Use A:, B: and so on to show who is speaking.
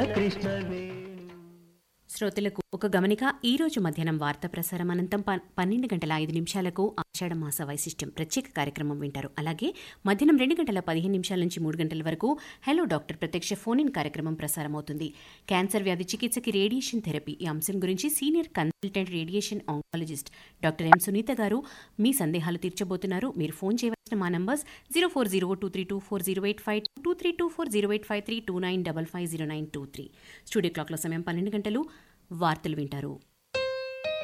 A: శ్రోతలకు ఒక గమనిక ఈ రోజు మధ్యాహ్నం వార్తా ప్రసారం అనంతం ప- పన్నెండు గంటల ఐదు నిమిషాలకు ఆషాఢ మాస వైశిష్ట్యం ప్రత్యేక కార్యక్రమం వింటారు అలాగే మధ్యాహ్నం రెండు గంటల పదిహేను నిమిషాల నుంచి మూడు గంటల వరకు హలో డాక్టర్ ప్రత్యక్ష ఫోన్ ఇన్ కార్యక్రమం ప్రసారం అవుతుంది క్యాన్సర్ వ్యాధి చికిత్సకి రేడియేషన్ థెరపీ ఈ అంశం గురించి senior consultant radiation oncologist doctor M Sunitha garu మీ సందేహాలు తీర్చబోతున్నారు మీరు ఫోన్ చేయవలసిన మా numbers zero four zero two three two four zero eight five two three two four zero eight five three two nine double five zero nine two three studio క్లాక్లో సమయం పన్నెండు గంటలు వార్తలు వింటారు